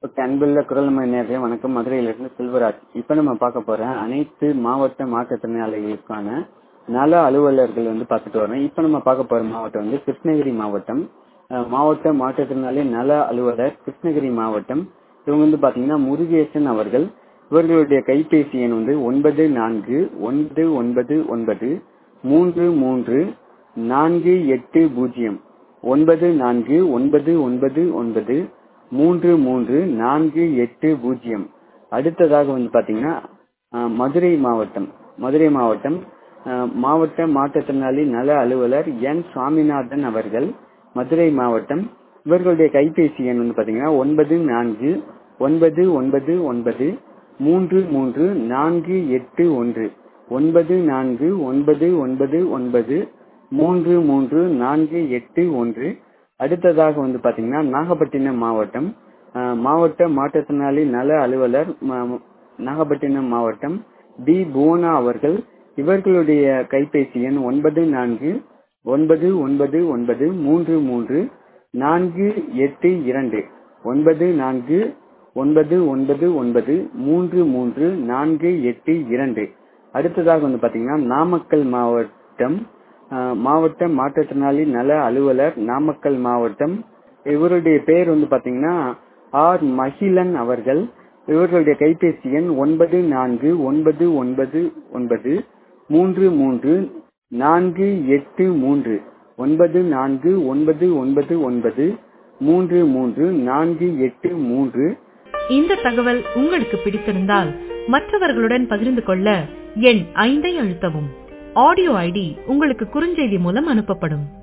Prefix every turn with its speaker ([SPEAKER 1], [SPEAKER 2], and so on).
[SPEAKER 1] okay அன்புள்ள குரல்மணி நேரே வணக்கம் மதுரையிலிருந்து செல்வராஜ் இப்ப நம்ம பார்க்க போற அனைத்து மாவட்ட மாற்றுத்திறனாளிகளுக்கான நல அலுவலர்கள் வந்து பார்த்துட்டு வரோம் இப்ப நம்ம பார்க்க போற மாவட்டம் வந்து கிருஷ்ணகிரி மாவட்டம் அஹ், மாவட்ட மாற்றுத்திறனாளி நல அலுவலர் கிருஷ்ணகிரி மாவட்டம் இவங்க வந்து பாத்தீங்கன்னா முருகேசன் அவர்கள் இவர்களுடைய கைபேசி எண் வந்து ஒன்பது நான்கு ஒன்பது ஒன்பது ஒன்பது மூன்று மூன்று நான்கு எட்டு பூஜ்ஜியம் ஒன்பது நான்கு ஒன்பது ஒன்பது ஒன்பது மூன்று மூன்று நான்கு எட்டு பூஜ்ஜியம் அடுத்ததாக வந்து பாத்தீங்கன்னா அஹ், மதுரை மாவட்டம் மதுரை மாவட்டம் அஹ், மாவட்ட மாற்றுத்திறனாளி நல அலுவலர் என் சுவாமிநாதன் அவர்கள் மதுரை மாவட்டம் இவர்களுடைய கைபேசி எண் வந்து பாத்தீங்கன்னா ஒன்பது நான்கு ஒன்பது ஒன்பது ஒன்பது மூன்று மூன்று நான்கு எட்டு ஒன்று ஒன்பது நான்கு ஒன்பது ஒன்பது ஒன்பது மூன்று மூன்று நான்கு எட்டு ஒன்று அடுத்ததாக வந்து பாத்தீங்கன்னா நாகப்பட்டினம் மாவட்டம் அஹ், மாவட்ட மாற்றுத்திறனாளி நல அலுவலர் ம- நாகப்பட்டினம் மாவட்டம் டி புவனா அவர்கள் இவர்களுடைய கைபேசி எண் ஒன்பது நான்கு ஒன்பது ஒன்பது ஒன்பது மூன்று மூன்று நான்கு எட்டு இரண்டு ஒன்பது நான்கு ஒன்பது ஒன்பது ஒன்பது மூன்று மூன்று நான்கு எட்டு இரண்டு அடுத்ததாக வந்து பாத்தீங்கன்னா நாமக்கல் மாவட்டம் அஹ், மாவட்ட மாற்றுத்திறனாளி நல அலுவலர் நாமக்கல் மாவட்டம் இவருடைய பெயர் வந்து பாத்தீங்கன்னா ஆர் மகிழன் அவர்கள் இவர்களுடைய கைபேசி எண் ஒன்பது நான்கு ஒன்பது ஒன்பது ஒன்பது மூன்று மூன்று நான்கு எட்டு மூன்று ஒன்பது நான்கு ஒன்பது ஒன்பது ஒன்பது மூன்று மூன்று நான்கு எட்டு மூன்று
[SPEAKER 2] இந்த தகவல் உங்களுக்கு பிடித்திருந்தால் மற்றவர்களுடன் பகிர்ந்து கொள்ள எண் ஐந்தை அழுத்தவும் ஆடியோ ஐடி உங்களுக்கு குறுஞ்செய்தி மூலம் அனுப்பப்படும்